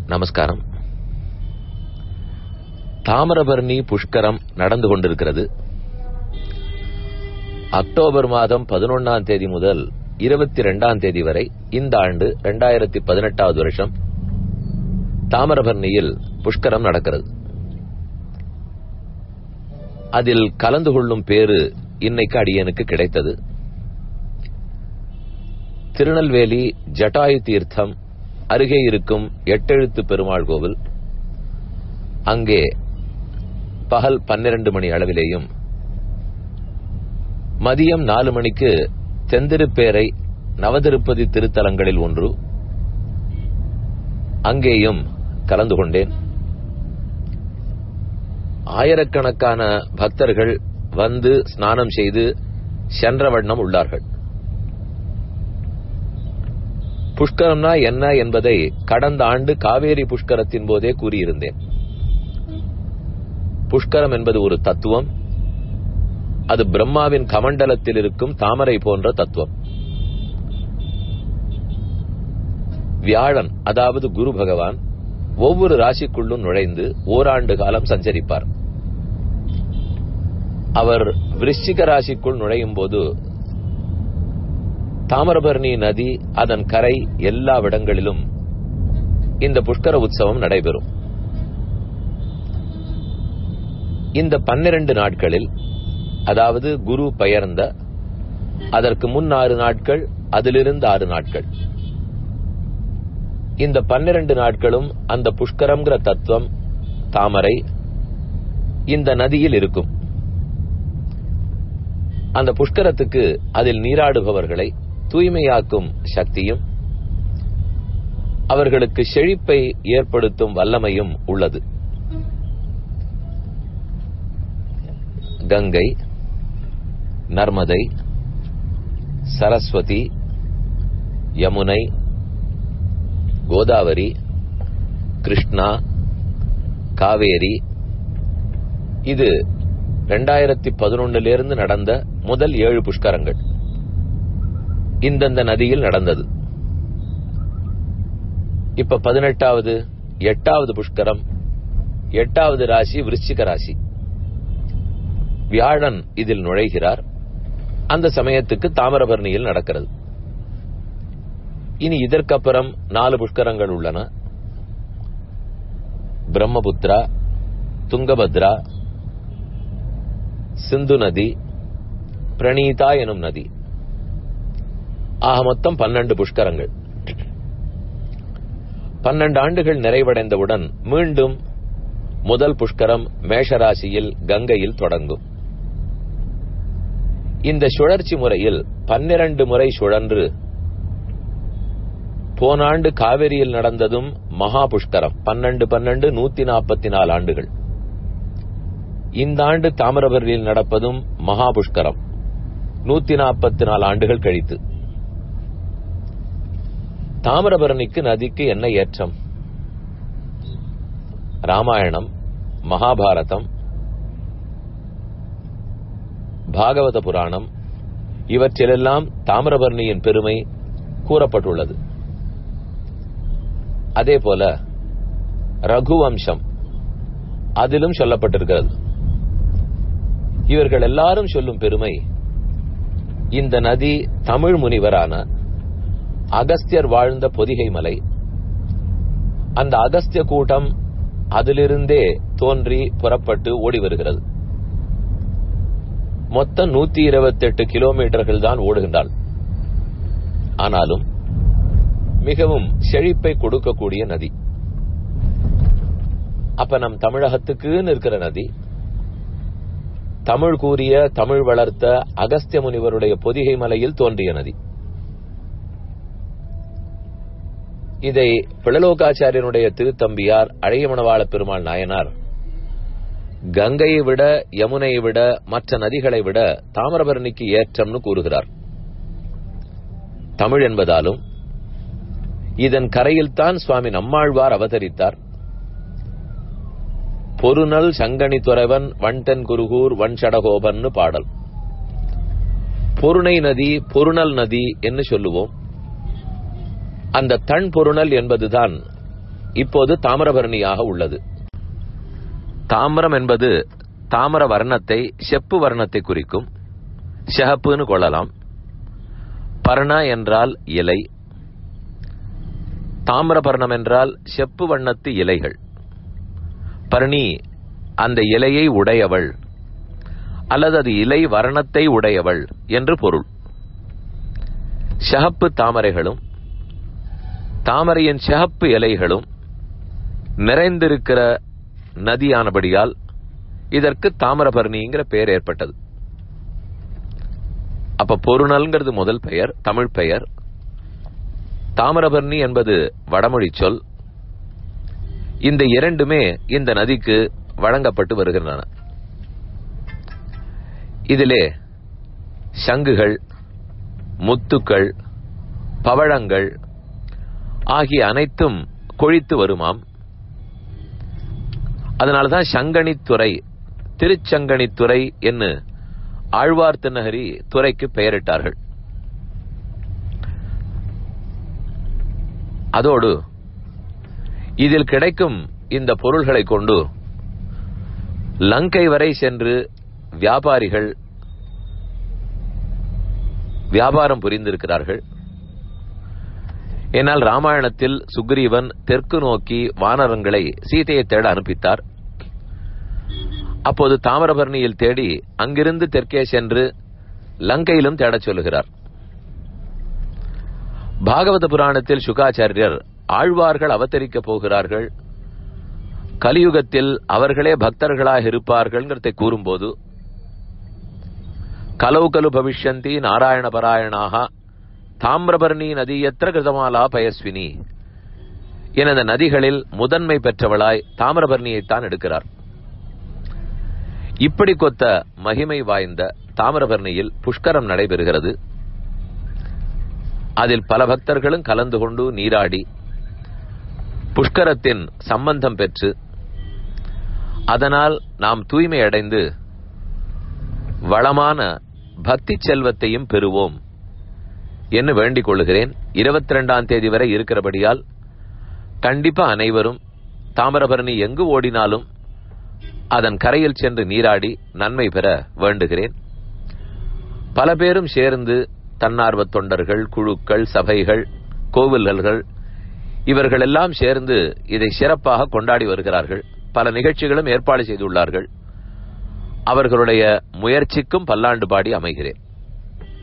நமஸ்காரம் தாமிரபரணி புஷ்கரம் நடந்து கொண்டிருக்கிறது அக்டோபர் மாதம் பதினொன்னாம் தேதி முதல் இருபத்தி ரெண்டாம் தேதி வரை இந்த ஆண்டு இரண்டாயிரத்தி பதினெட்டாவது வருஷம் தாமிரபரணியில் புஷ்கரம் நடக்கிறது அதில் கலந்து கொள்ளும் பேரு இன்னைக்கு அடியனுக்கு கிடைத்தது திருநெல்வேலி ஜட்டாயு தீர்த்தம் அருகே இருக்கும் எட்டெழுத்து பெருமாள் கோவில் அங்கே பகல் பன்னிரண்டு மணி அளவிலேயும் மதியம் நாலு மணிக்கு தெந்திருப்பேரை நவதிருப்பதி திருத்தலங்களில் ஒன்று அங்கேயும் கலந்து கொண்டேன் ஆயிரக்கணக்கான பக்தர்கள் வந்து ஸ்நானம் செய்து சென்ற வண்ணம் உள்ளார்கள் புஷ்கரம்னா என்ன என்பதை கடந்த ஆண்டு காவேரி புஷ்கரத்தின் போதே கூறியிருந்தேன் புஷ்கரம் என்பது ஒரு தத்துவம் அது பிரம்மாவின் கமண்டலத்தில் இருக்கும் தாமரை போன்ற தத்துவம் வியாழன் அதாவது குரு பகவான் ஒவ்வொரு ராசிக்குள்ளும் நுழைந்து ஓராண்டு காலம் சஞ்சரிப்பார் அவர் விருச்சிக ராசிக்குள் நுழையும் போது தாமிரபரணி நதி அதன் கரை எல்லா இடங்களிலும் இந்த புஷ்கர உற்சவம் நடைபெறும் இந்த பன்னிரண்டு நாட்களில் அதாவது குரு பெயர்ந்த அதற்கு முன் ஆறு நாட்கள் அதிலிருந்து ஆறு நாட்கள் இந்த பன்னிரண்டு நாட்களும் அந்த புஷ்கரம்ங்கிற தத்துவம் தாமரை இந்த நதியில் இருக்கும் அந்த புஷ்கரத்துக்கு அதில் நீராடுபவர்களை தூய்மையாக்கும் சக்தியும் அவர்களுக்கு செழிப்பை ஏற்படுத்தும் வல்லமையும் உள்ளது கங்கை நர்மதை சரஸ்வதி யமுனை கோதாவரி கிருஷ்ணா காவேரி இது ரெண்டாயிரத்தி பதினொன்னுல நடந்த முதல் ஏழு புஷ்கரங்கள் இந்தந்த நதியில் நடந்தது இப்ப பதினெட்டாவது எட்டாவது புஷ்கரம் எட்டாவது ராசி விருச்சிக ராசி வியாழன் இதில் நுழைகிறார் அந்த சமயத்துக்கு தாமிரபரணியில் நடக்கிறது இனி இதற்கப்புறம் நாலு புஷ்கரங்கள் உள்ளன பிரம்மபுத்ரா துங்கபத்ரா சிந்து நதி பிரணீதா எனும் நதி ஆக மொத்தம் பன்னெண்டு புஷ்கரங்கள் பன்னெண்டு ஆண்டுகள் நிறைவடைந்தவுடன் மீண்டும் முதல் புஷ்கரம் மேஷராசியில் கங்கையில் தொடங்கும் இந்த சுழற்சி முறையில் பன்னிரண்டு முறை சுழன்று போன ஆண்டு காவிரியில் நடந்ததும் மகா புஷ்கரம் பன்னெண்டு பன்னெண்டு நூத்தி நாற்பத்தி நாலு ஆண்டுகள் இந்த ஆண்டு தாமிரபரணியில் நடப்பதும் மகா புஷ்கரம் நூத்தி நாற்பத்தி நாலு ஆண்டுகள் கழித்து தாமிரபரணிக்கு நதிக்கு என்ன ஏற்றம் ராமாயணம் மகாபாரதம் பாகவத புராணம் இவற்றிலெல்லாம் தாமிரபரணியின் பெருமை கூறப்பட்டுள்ளது அதே போல ரகுவம்சம் அதிலும் சொல்லப்பட்டிருக்கிறது இவர்கள் எல்லாரும் சொல்லும் பெருமை இந்த நதி தமிழ் முனிவரான அகஸ்தியர் வாழ்ந்த பொதிகை மலை அந்த அகஸ்திய கூட்டம் அதிலிருந்தே தோன்றி புறப்பட்டு ஓடி வருகிறது மொத்தம் நூத்தி இருபத்தி எட்டு கிலோமீட்டர்கள் தான் ஓடுகின்றாள் ஆனாலும் மிகவும் செழிப்பை கொடுக்கக்கூடிய நதி அப்ப நம் தமிழகத்துக்குன்னு இருக்கிற நதி தமிழ் கூறிய தமிழ் வளர்த்த அகஸ்திய முனிவருடைய பொதிகை மலையில் தோன்றிய நதி இதை பிளலோகாச்சாரியனுடைய திருத்தம்பியார் அழையமணவாள பெருமாள் நாயனார் கங்கையை விட யமுனையை விட மற்ற நதிகளை விட தாமிரபரணிக்கு ஏற்றம்னு கூறுகிறார் தமிழ் என்பதாலும் இதன் கரையில்தான் சுவாமி நம்மாழ்வார் அவதரித்தார் பொருநல் சங்கனி துறைவன் வண்டன் குருகூர் வன்சடகோபன்னு பாடல் பொருணை நதி பொருணல் நதி என்று சொல்லுவோம் அந்த தன் பொருணல் என்பதுதான் இப்போது தாமிரபரணியாக உள்ளது தாமிரம் என்பது தாமர வர்ணத்தை செப்பு வர்ணத்தை குறிக்கும் சிகப்புன்னு கொள்ளலாம் பர்ண என்றால் இலை தாமிரபர்ணம் என்றால் செப்பு வண்ணத்து இலைகள் பர்ணி அந்த இலையை உடையவள் அல்லது அது இலை வர்ணத்தை உடையவள் என்று பொருள் சிகப்பு தாமரைகளும் தாமரையின் சிகப்பு இலைகளும் நிறைந்திருக்கிற நதியானபடியால் இதற்கு தாமிரபரணிங்கிற பெயர் ஏற்பட்டது அப்ப பொருணல்ங்கிறது முதல் பெயர் தமிழ் பெயர் தாமிரபரணி என்பது வடமொழி சொல் இந்த இரண்டுமே இந்த நதிக்கு வழங்கப்பட்டு வருகின்றன இதிலே சங்குகள் முத்துக்கள் பவழங்கள் ஆகிய அனைத்தும் கொழித்து வருமாம் அதனால்தான் சங்கணித்துறை திருச்சங்கணித்துறை என்று ஆழ்வார் திருநகரி துறைக்கு பெயரிட்டார்கள் அதோடு இதில் கிடைக்கும் இந்த பொருள்களை கொண்டு லங்கை வரை சென்று வியாபாரிகள் வியாபாரம் புரிந்திருக்கிறார்கள் என்னால் ராமாயணத்தில் சுக்ரீவன் தெற்கு நோக்கி வானரங்களை சீதையை தேட அனுப்பித்தார் அப்போது தாமிரபரணியில் தேடி அங்கிருந்து தெற்கே சென்று லங்கையிலும் தேடச் சொல்லுகிறார் பாகவத புராணத்தில் சுகாச்சாரியர் ஆழ்வார்கள் அவதரிக்கப் போகிறார்கள் கலியுகத்தில் அவர்களே பக்தர்களாக இருப்பார்கள்ங்கிறதை கூறும்போது கலவு கலு பவிஷ்யந்தி நாராயண பராயணாக தாமிரபரணி நதியத்திர கிருதமாலா பயஸ்வினி எனது நதிகளில் முதன்மை பெற்றவளாய் தாமிரபரணியைத்தான் எடுக்கிறார் இப்படி கொத்த மகிமை வாய்ந்த தாமிரபரணியில் புஷ்கரம் நடைபெறுகிறது அதில் பல பக்தர்களும் கலந்து கொண்டு நீராடி புஷ்கரத்தின் சம்பந்தம் பெற்று அதனால் நாம் தூய்மை அடைந்து வளமான பக்தி செல்வத்தையும் பெறுவோம் என்று வேண்டிக் கொள்ளுகிறேன் இருபத்தி ரெண்டாம் தேதி வரை இருக்கிறபடியால் கண்டிப்பா அனைவரும் தாமிரபரணி எங்கு ஓடினாலும் அதன் கரையில் சென்று நீராடி நன்மை பெற வேண்டுகிறேன் பல பேரும் சேர்ந்து தன்னார்வ தொண்டர்கள் குழுக்கள் சபைகள் கோவில்கள் இவர்கள் எல்லாம் சேர்ந்து இதை சிறப்பாக கொண்டாடி வருகிறார்கள் பல நிகழ்ச்சிகளும் ஏற்பாடு செய்துள்ளார்கள் அவர்களுடைய முயற்சிக்கும் பல்லாண்டு பாடி அமைகிறேன்